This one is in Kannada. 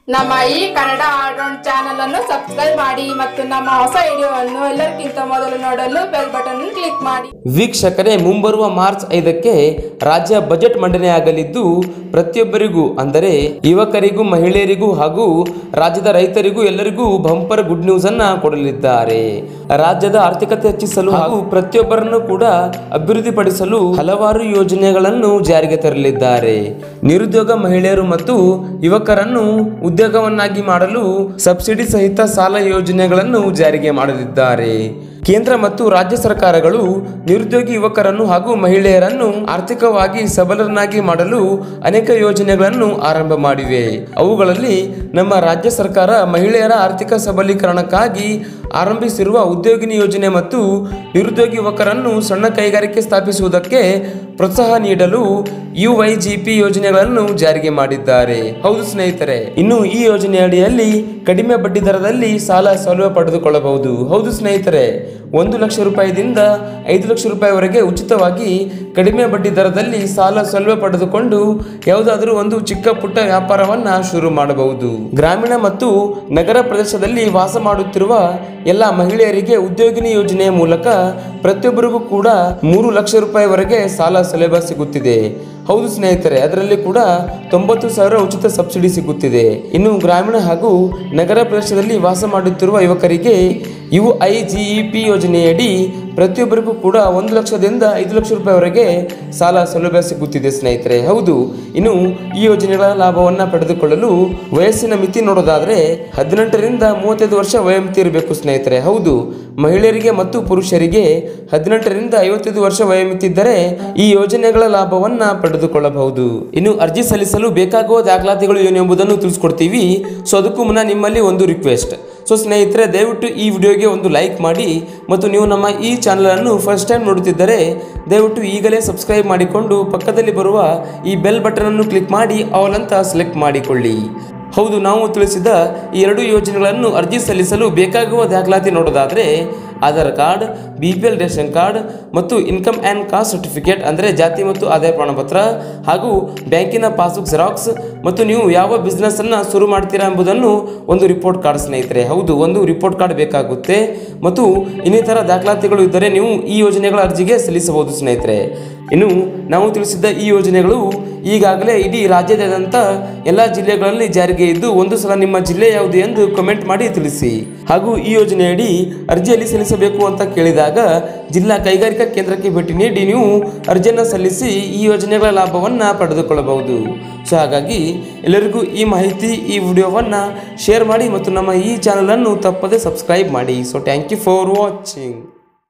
ನಮ್ಮ ಈ ಕನ್ನಡ ಆಲ್ರೌಂಡ್ ಚಾನಲ್ ಅನ್ನು ಸಬ್ಸ್ಕ್ರೈಬ್ ಮಾಡಿ ಮತ್ತು ನಮ್ಮ ಹೊಸ ವಿಡಿಯೋವನ್ನು ಎಲ್ಲರಿಗಿಂತ ಮೊದಲು ನೋಡಲು ಬೆಲ್ ಬಟನ್ ಕ್ಲಿಕ್ ಮಾಡಿ ವೀಕ್ಷಕರೇ ಮುಂಬರುವ ಮಾರ್ಚ್ ಐದಕ್ಕೆ ರಾಜ್ಯ ಬಜೆಟ್ ಮಂಡನೆಯಾಗಲಿದ್ದು ಪ್ರತಿಯೊಬ್ಬರಿಗೂ ಅಂದರೆ ಯುವಕರಿಗೂ ಮಹಿಳೆಯರಿಗೂ ಹಾಗೂ ರಾಜ್ಯದ ರೈತರಿಗೂ ಎಲ್ಲರಿಗೂ ಬಂಪರ್ ಗುಡ್ ನ್ಯೂಸ್ ಅನ್ನ ಕೊಡಲಿದ್ದಾರೆ ರಾಜ್ಯದ ಆರ್ಥಿಕತೆ ಹೆಚ್ಚಿಸಲು ಹಾಗೂ ಪ್ರತಿಯೊಬ್ಬರನ್ನು ಕೂಡ ಅಭಿವೃದ್ಧಿಪಡಿಸಲು ಹಲವಾರು ಯೋಜನೆಗಳನ್ನು ಜಾರಿಗೆ ತರಲಿದ್ದಾರೆ ನಿರುದ್ಯೋಗ ಮಹಿಳೆಯರು ಮತ್ತು ಯುವಕರನ್ನು ಉದ್ಯೋಗವನ್ನಾಗಿ ಮಾಡಲು ಸಬ್ಸಿಡಿ ಸಹಿತ ಸಾಲ ಯೋಜನೆಗಳನ್ನು ಜಾರಿಗೆ ಮಾಡಲಿದ್ದಾರೆ ಕೇಂದ್ರ ಮತ್ತು ರಾಜ್ಯ ಸರ್ಕಾರಗಳು ನಿರುದ್ಯೋಗಿ ಯುವಕರನ್ನು ಹಾಗೂ ಮಹಿಳೆಯರನ್ನು ಆರ್ಥಿಕವಾಗಿ ಸಬಲರನ್ನಾಗಿ ಮಾಡಲು ಅನೇಕ ಯೋಜನೆಗಳನ್ನು ಆರಂಭ ಮಾಡಿವೆ ಅವುಗಳಲ್ಲಿ ನಮ್ಮ ರಾಜ್ಯ ಸರ್ಕಾರ ಮಹಿಳೆಯರ ಆರ್ಥಿಕ ಸಬಲೀಕರಣಕ್ಕಾಗಿ ಆರಂಭಿಸಿರುವ ಉದ್ಯೋಗಿನಿ ಯೋಜನೆ ಮತ್ತು ನಿರುದ್ಯೋಗಿ ಯುವಕರನ್ನು ಸಣ್ಣ ಕೈಗಾರಿಕೆ ಸ್ಥಾಪಿಸುವುದಕ್ಕೆ ಪ್ರೋತ್ಸಾಹ ನೀಡಲು ಯುವೈಜಿಪಿ ಯೋಜನೆಗಳನ್ನು ಜಾರಿಗೆ ಮಾಡಿದ್ದಾರೆ ಹೌದು ಸ್ನೇಹಿತರೆ ಇನ್ನು ಈ ಯೋಜನೆ ಅಡಿಯಲ್ಲಿ ಕಡಿಮೆ ಬಡ್ಡಿ ದರದಲ್ಲಿ ಸಾಲ ಸೌಲಭ್ಯ ಪಡೆದುಕೊಳ್ಳಬಹುದು ಹೌದು ಸ್ನೇಹಿತರೆ ಒಂದು ಲಕ್ಷ ರೂಪಾಯಿದಿಂದ ಐದು ಲಕ್ಷ ರೂಪಾಯಿವರೆಗೆ ಉಚಿತವಾಗಿ ಕಡಿಮೆ ಬಡ್ಡಿ ದರದಲ್ಲಿ ಸಾಲ ಸೌಲಭ್ಯ ಪಡೆದುಕೊಂಡು ಯಾವುದಾದರೂ ಒಂದು ಚಿಕ್ಕ ಪುಟ್ಟ ವ್ಯಾಪಾರವನ್ನ ಶುರು ಮಾಡಬಹುದು ಗ್ರಾಮೀಣ ಮತ್ತು ನಗರ ಪ್ರದೇಶದಲ್ಲಿ ವಾಸ ಮಾಡುತ್ತಿರುವ ಎಲ್ಲ ಮಹಿಳೆಯರಿಗೆ ಉದ್ಯೋಗಿನಿ ಯೋಜನೆಯ ಮೂಲಕ ಪ್ರತಿಯೊಬ್ಬರಿಗೂ ಕೂಡ ಮೂರು ಲಕ್ಷ ರೂಪಾಯಿವರೆಗೆ ಸಾಲ ಸೌಲಭ್ಯ ಸಿಗುತ್ತಿದೆ ಹೌದು ಸ್ನೇಹಿತರೆ ಅದರಲ್ಲಿ ಕೂಡ ತೊಂಬತ್ತು ಸಾವಿರ ಉಚಿತ ಸಬ್ಸಿಡಿ ಸಿಗುತ್ತಿದೆ ಇನ್ನು ಗ್ರಾಮೀಣ ಹಾಗೂ ನಗರ ಪ್ರದೇಶದಲ್ಲಿ ವಾಸ ಮಾಡುತ್ತಿರುವ ಯುವಕರಿಗೆ U I G E P ಯೋಜನೆಯಡಿ ಪ್ರತಿಯೊಬ್ಬರಿಗೂ ಕೂಡ ಒಂದು ಲಕ್ಷದಿಂದ ಐದು ಲಕ್ಷ ರೂಪಾಯಿವರೆಗೆ ಸಾಲ ಸೌಲಭ್ಯ ಸಿಗುತ್ತಿದೆ ಸ್ನೇಹಿತರೆ ಹೌದು ಇನ್ನು ಈ ಯೋಜನೆಗಳ ಲಾಭವನ್ನ ಪಡೆದುಕೊಳ್ಳಲು ವಯಸ್ಸಿನ ಮಿತಿ ನೋಡೋದಾದ್ರೆ ಹದಿನೆಂಟರಿಂದ ಮೂವತ್ತೈದು ವರ್ಷ ವಯೋಮಿತಿ ಇರಬೇಕು ಸ್ನೇಹಿತರೆ ಹೌದು ಮಹಿಳೆಯರಿಗೆ ಮತ್ತು ಪುರುಷರಿಗೆ ಹದಿನೆಂಟರಿಂದ ಐವತ್ತೈದು ವರ್ಷ ವಯೋಮಿತಿ ಇದ್ದರೆ ಈ ಯೋಜನೆಗಳ ಲಾಭವನ್ನ ಪಡೆದುಕೊಳ್ಳಬಹುದು ಇನ್ನು ಅರ್ಜಿ ಸಲ್ಲಿಸಲು ಬೇಕಾಗುವ ದಾಖಲಾತಿಗಳು ಏನು ಎಂಬುದನ್ನು ತಿಳಿಸ್ಕೊಡ್ತೀವಿ ಸೊ ಅದಕ್ಕೂ ಮುನ್ನ ನಿಮ್ಮಲ್ಲಿ ಒಂದು ರಿಕ್ವೆಸ್ಟ್ ಸೊ ಸ್ನೇಹಿತರೆ ದಯವಿಟ್ಟು ಈ ವಿಡಿಯೋಗೆ ಒಂದು ಲೈಕ್ ಮಾಡಿ ಮತ್ತು ನೀವು ನಮ್ಮ ಈ ಚಾನಲನ್ನು ಫಸ್ಟ್ ಟೈಮ್ ನೋಡುತ್ತಿದ್ದರೆ ದಯವಿಟ್ಟು ಈಗಲೇ ಸಬ್ಸ್ಕ್ರೈಬ್ ಮಾಡಿಕೊಂಡು ಪಕ್ಕದಲ್ಲಿ ಬರುವ ಈ ಬೆಲ್ ಬಟನನ್ನು ಕ್ಲಿಕ್ ಮಾಡಿ ಆಲ್ ಅಂತ ಸೆಲೆಕ್ಟ್ ಮಾಡಿಕೊಳ್ಳಿ ಹೌದು ನಾವು ತಿಳಿಸಿದ ಈ ಎರಡು ಯೋಜನೆಗಳನ್ನು ಅರ್ಜಿ ಸಲ್ಲಿಸಲು ಬೇಕಾಗುವ ದಾಖಲಾತಿ ನೋಡೋದಾದರೆ Aadhaar card B P L ration card ಮತ್ತು ಇನ್ಕಮ್ ಆ್ಯಂಡ್ ಕಾಸ್ಟ್ ಸರ್ಟಿಫಿಕೇಟ್ ಅಂದರೆ ಜಾತಿ ಮತ್ತು ಆದಾಯ ಪ್ರಮಾಣಪತ್ರ ಹಾಗೂ ಬ್ಯಾಂಕಿನ ಪಾಸ್ಬುಕ್ ಜೆರಾಕ್ಸ್ ಮತ್ತು ನೀವು ಯಾವ ಬಿಸ್ನೆಸ್ಸನ್ನು ಶುರು ಮಾಡ್ತೀರಾ ಎಂಬುದನ್ನು ಒಂದು ರಿಪೋರ್ಟ್ ಕಾರ್ಡ್ ಸ್ನೇಹಿತರೆ ಹೌದು ಒಂದು ರಿಪೋರ್ಟ್ ಕಾರ್ಡ್ ಬೇಕಾಗುತ್ತೆ ಮತ್ತು ಇನ್ನಿತರ ದಾಖಲಾತಿಗಳು ಇದ್ದರೆ ನೀವು ಈ ಯೋಜನೆಗಳ ಅರ್ಜಿಗೆ ಸಲ್ಲಿಸಬಹುದು ಸ್ನೇಹಿತರೆ ಇನ್ನು ನಾವು ತಿಳಿಸಿದ್ದ ಈ ಯೋಜನೆಗಳು ಈಗಾಗಲೇ ಇಡೀ ರಾಜ್ಯಾದ್ಯಂತ ಎಲ್ಲ ಜಿಲ್ಲೆಗಳಲ್ಲಿ ಜಾರಿಗೆ ಇದ್ದು ಒಂದು ಸಲ ನಿಮ್ಮ ಜಿಲ್ಲೆ ಯಾವುದು ಎಂದು ಕಮೆಂಟ್ ಮಾಡಿ ತಿಳಿಸಿ ಹಾಗೂ ಈ ಯೋಜನೆಯಡಿ ಅರ್ಜಿಯಲ್ಲಿ ಸಲ್ಲಿಸಬೇಕು ಅಂತ ಕೇಳಿದಾಗ ಜಿಲ್ಲಾ ಕೈಗಾರಿಕಾ ಕೇಂದ್ರಕ್ಕೆ ಭೇಟಿ ನೀಡಿ ನೀವು ಅರ್ಜಿಯನ್ನು ಸಲ್ಲಿಸಿ ಈ ಯೋಜನೆಗಳ ಲಾಭವನ್ನು ಪಡೆದುಕೊಳ್ಳಬಹುದು ಸೊ ಹಾಗಾಗಿ ಎಲ್ಲರಿಗೂ ಈ ಮಾಹಿತಿ ಈ ವಿಡಿಯೋವನ್ನು ಶೇರ್ ಮಾಡಿ ಮತ್ತು ನಮ್ಮ ಈ ಚಾನಲನ್ನು ತಪ್ಪದೆ ಸಬ್ಸ್ಕ್ರೈಬ್ ಮಾಡಿ so thank you for watching